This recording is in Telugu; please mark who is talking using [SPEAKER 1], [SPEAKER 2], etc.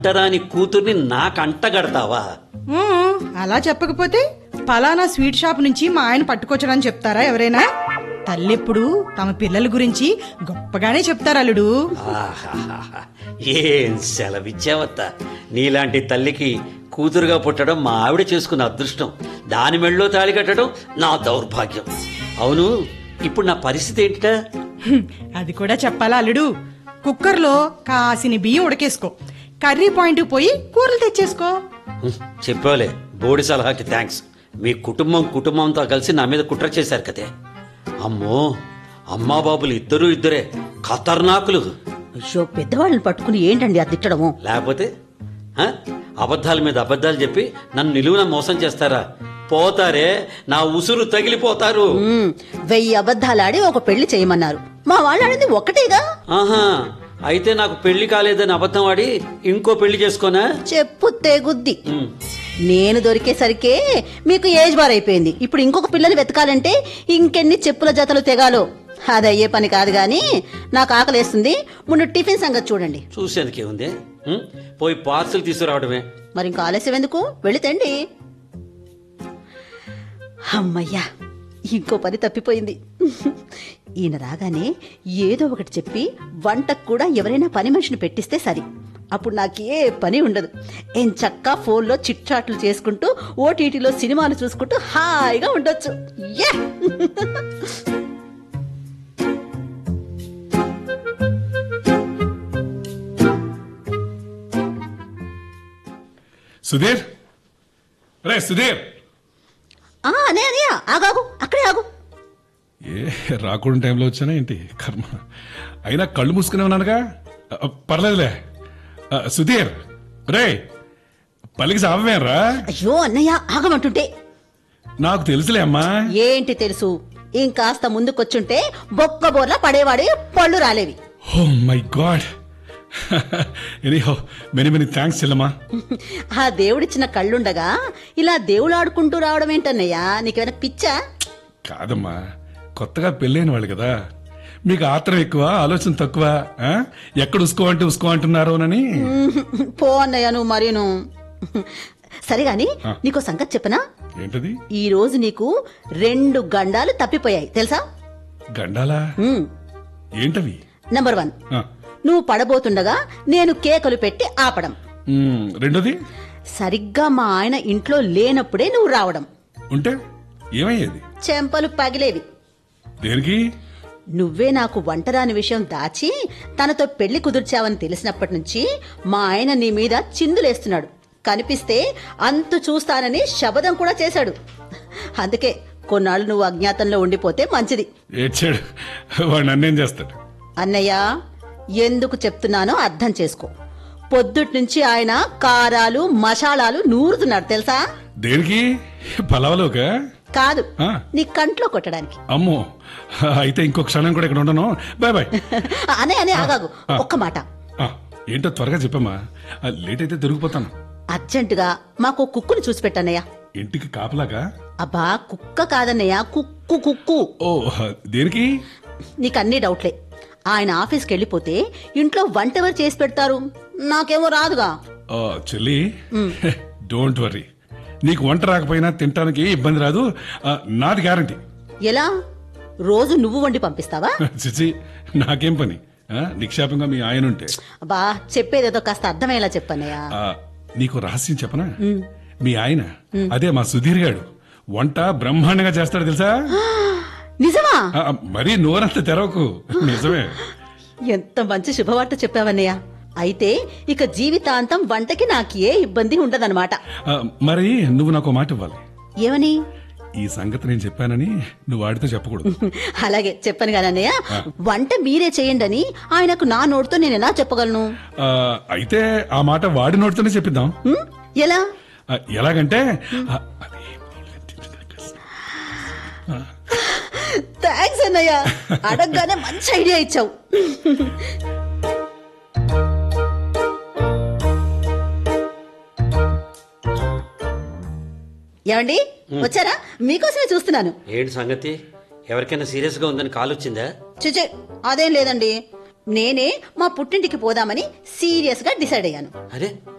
[SPEAKER 1] అంటరాని కూతుర్ని నాకంటగడతావా
[SPEAKER 2] మ్మ్, అలా చెప్పకపోతే పలానా స్వీట్ షాప్ నుంచి మా ఆయన పట్టుకొచ్చడని చెప్తారా ఎవరైనా తల్లెప్పుడు తమ పిల్లల గురించి గొప్పగానే చెప్తారు అల్లుడు
[SPEAKER 1] ఆహాహాహా. ఏం సెలవిచ్చావత్త నీలాంటి తల్లికి కూతురుగా పుట్టడం మా ఆవిడ చేసుకున్న అదృష్టం దాని మెళ్ళో తాళి కట్టడం నా దౌర్భాగ్యం అవును ఇప్పుడు నా పరిస్థితి ఏంటిటా
[SPEAKER 2] హ్మ్, అది కూడా చెప్పాలా అల్లుడు కుక్కర్లో కాసిని బియ్యం ఉడకేసుకో కర్రీ పాయింట్ పోయి కూరలు తెచ్చేసుకో
[SPEAKER 1] హ్మ్, చెప్పావులే బోడి సలహాకి థ్యాంక్స్ మీ కుటుంబం కుటుంబంతో కలిసి నా మీద కుట్ర చేశారు కదే అమ్మో అమ్మా బాబులు ఇద్దరు ఇద్దరే ఖతర్నాకులు
[SPEAKER 3] అయ్యో పెద్దవాళ్ళని పట్టుకుని ఏంటండి అది తిట్టడము
[SPEAKER 1] లేకపోతే ఆ? అబద్ధాల మీద అబద్ధాలు చెప్పి నన్ను నిలువున మోసం చేస్తారా పోతారే నా ఉసురు తగిలిపోతారు
[SPEAKER 3] ఉమ్, వెయ్యి అబద్ధాలాడి ఒక పెళ్లి చేయమన్నారు మా వాళ్ళు ఆడింది ఒక్కటేగా
[SPEAKER 1] ఆహా అయితే నాకు పెళ్లి కాలేదని అబద్ధం ఆడి ఇంకో పెళ్లి చేసుకోనా
[SPEAKER 3] చెప్పు తెగుద్ది
[SPEAKER 1] ఉమ్,
[SPEAKER 3] నేను దొరికేసరికే మీకు ఏజ్ బార్ అయిపోయింది ఇప్పుడు ఇంకొక పిల్లని వెతకాలంటే ఇంకెన్ని చెప్పుల జతలు తెగాలో అది అయ్యే పని కాదు గాని నాకు ఆకలేస్తుంది ముందు టిఫిన్ సంగతి చూడండి
[SPEAKER 1] చూసేందుకే ఉంది ఉమ్, పోయి పార్సల్ తీసుకురావడమే
[SPEAKER 3] మరి ఇంకా ఆలస్యం ఎందుకు వెళితండి అమ్మయ్యా ఇంకో పని తప్పిపోయింది ఈయన రాగానే ఏదో ఒకటి చెప్పి వంటకు కూడా ఎవరైనా పని మనిషిని పెట్టిస్తే సరి అప్పుడు నాకు ఏ పని ఉండదు ఏం చక్కా ఫోన్లో చిట్చాట్లు చేసుకుంటూ ఓటీటీలో సినిమాలు చూసుకుంటూ హాయిగా ఉండొచ్చు యా
[SPEAKER 4] సుధీర్ రే సుధీర్
[SPEAKER 3] ఆ, అనే అనే ఆగాగు అక్కడే ఆగు
[SPEAKER 4] ఏ రాకూడని టైంలో వచ్చానా ఏంటి కర్మ అయినా కళ్ళు మూసుకునే ఉన్నానుగా అ, పర్లేదులే అ, సుధీర్ రే పలికి సావమేరా
[SPEAKER 3] అయ్యో అన్నయ్య ఆగమంటుంటే
[SPEAKER 4] నాకు తెలుసులే అమ్మా
[SPEAKER 3] ఏంటి తెలుసు ఇంకాస్త ముందుకొచ్చుంటే బొక్క బోర్లా పడేవాడే పళ్ళు రాలేవి
[SPEAKER 4] oh my god anyhow many many thanks చెల్లమ్మా
[SPEAKER 3] ఆ దేవుడిచ్చిన కళ్ళుండగా ఇలా దేవుడు ఆడుకుంటూ రావడం ఏంటన్నయ్యా నీకేమైనా పిచ్చా
[SPEAKER 4] కాదమ్మా కొత్తగా పెళ్ళైన వాళ్ళు కదా మీకు ఆత్రం ఎక్కువ ఆలోచన తక్కువ ఆ? ఎక్కడ ఉసుకో అంటే ఉసుకో అంటున్నారోనని
[SPEAKER 3] పో అన్నయ్య నువ్వు మరీను సరే గాని
[SPEAKER 4] ఆ.
[SPEAKER 3] నీకో సంగతి చెప్పనా
[SPEAKER 4] ఏంటది
[SPEAKER 3] ఈ రోజు నీకు రెండు గండాలు తప్పిపోయాయి తెలుసా
[SPEAKER 4] గండాలా
[SPEAKER 3] ఉమ్,
[SPEAKER 4] ఏంటవి
[SPEAKER 3] నంబర్ వన్
[SPEAKER 4] ఆ.
[SPEAKER 3] నువ్వు పడబోతుండగా నేను కేకలు పెట్టి ఆపడం
[SPEAKER 4] మ్, రెండోది
[SPEAKER 3] సరిగ్గా మా ఆయన ఇంట్లో లేనప్పుడే నువ్వు రావడం
[SPEAKER 4] ఉంటే ఏమయ్యేది
[SPEAKER 3] చెంపలు పగిలేవి
[SPEAKER 4] దేనికి
[SPEAKER 3] నువ్వే నాకు వంటరాని విషయం దాచి తనతో పెళ్లి కుదుర్చావని తెలిసినప్పటి నుంచి మా ఆయన నీ మీద చిందులేస్తున్నాడు కనిపిస్తే అంతు చూస్తానని శబదం కూడా చేశాడు అందుకే కొన్నాళ్ళు నువ్వు అజ్ఞాతంలో ఉండిపోతే మంచిది
[SPEAKER 4] ఏడ్చాడు వాడు నన్నేం చేస్తాడు
[SPEAKER 3] అన్నయ్య ఎందుకు చెప్తున్నానో అర్థం చేసుకో పొద్దుటి నుంచి ఆయన కారాలు మసాలాలు నూరుతున్నాడు తెలుసా
[SPEAKER 4] దేనికి పలవలోక
[SPEAKER 3] కాదు
[SPEAKER 4] ఆ.
[SPEAKER 3] నీ కంట్లో కొట్టడానికి
[SPEAKER 4] అమ్మో అయితే ఇంకో క్షణం కూడా ఇక్కడ ఉండను బాయ్ బాయ్
[SPEAKER 3] అనే అనే ఆగాగు
[SPEAKER 4] ఆ.
[SPEAKER 3] ఒక్క మాట
[SPEAKER 4] ఆ, ఏంటో త్వరగా చెప్పమ్మా ఆ, లేట్ అయితే దొరికిపోతాను
[SPEAKER 3] అర్జెంటుగా మాకు కుక్కుని చూసి పెట్టన్నయ్య
[SPEAKER 4] ఇంటికి కాపలాగా
[SPEAKER 3] అబ్బా కుక్క కాదన్నయ్య కుక్కు కుక్కు
[SPEAKER 4] ఓ దేనికి
[SPEAKER 3] నీకన్నీ డౌట్లే ఆయన ఆఫీస్కి వెళ్ళిపోతే ఇంట్లో వంట ఎవరు చేసి పెడతారు నాకేమో రాదుగా
[SPEAKER 4] ఆ, చెల్లి డోంట్ వర్రీ నీకు వంట రాకపోయినా తినటానికి ఇబ్బంది రాదు ఆ, నాది గ్యారంటీ
[SPEAKER 3] ఎలా రోజు నువ్వు వండి పంపిస్తావా
[SPEAKER 4] చిచి నాకేం పని ఆ, నిక్షేపంగా మీ ఆయన ఉంటే
[SPEAKER 3] అబ్బా చెప్పేదేదో కాస్త అర్థమయ్యేలా చెప్పన్నయ్య
[SPEAKER 4] ఆ, నీకు రహస్యం చెప్పనా మీ ఆయన అదే మా సుధీర్ గాడు వంట బ్రహ్మాండంగా చేస్తాడు తెలుసా
[SPEAKER 3] నిజమా
[SPEAKER 4] ఆ, మరీ నోరంత తెరవకు నిజమే
[SPEAKER 3] ఎంత మంచి శుభవార్త చెప్పావన్నయ్య అయితే ఇక జీవితాంతం వంటకి నాకు ఏ ఇబ్బంది ఉండదన్నమాట
[SPEAKER 4] ఆ, మరి నువ్వు నాకు ఓ మాట ఇవ్వాలి
[SPEAKER 3] ఏమని
[SPEAKER 4] ఈ సంగతి నేను చెప్పానని నువ్వు వాడితో చెప్పకూడదు
[SPEAKER 3] అలాగే చెప్పను కానన్నయ్య వంట మీరే చేయండి అని ఆయనకు నా నోటితో నేను ఎలా చెప్పగలను
[SPEAKER 4] ఆ, అయితే ఆ మాట వాడి నోటితోనే చెప్పిద్దాం
[SPEAKER 3] హ్మ్? ఎలా
[SPEAKER 4] ఆ, ఎలాగంటే ఆ, అది
[SPEAKER 3] థ్యాంక్స్ అన్నయ్య అడగగానే మంచి ఐడియా ఇచ్చావు ఏమండి వచ్చారా మీకోసమే చూస్తున్నాను
[SPEAKER 1] ఏంటి సంగతి ఎవరికైనా సీరియస్ గా ఉందని కాల్ వచ్చిందా
[SPEAKER 3] చిచి అదేం లేదండి నేనే మా పుట్టింటికి పోదామని సీరియస్గా డిసైడ్ అయ్యాను
[SPEAKER 1] అరే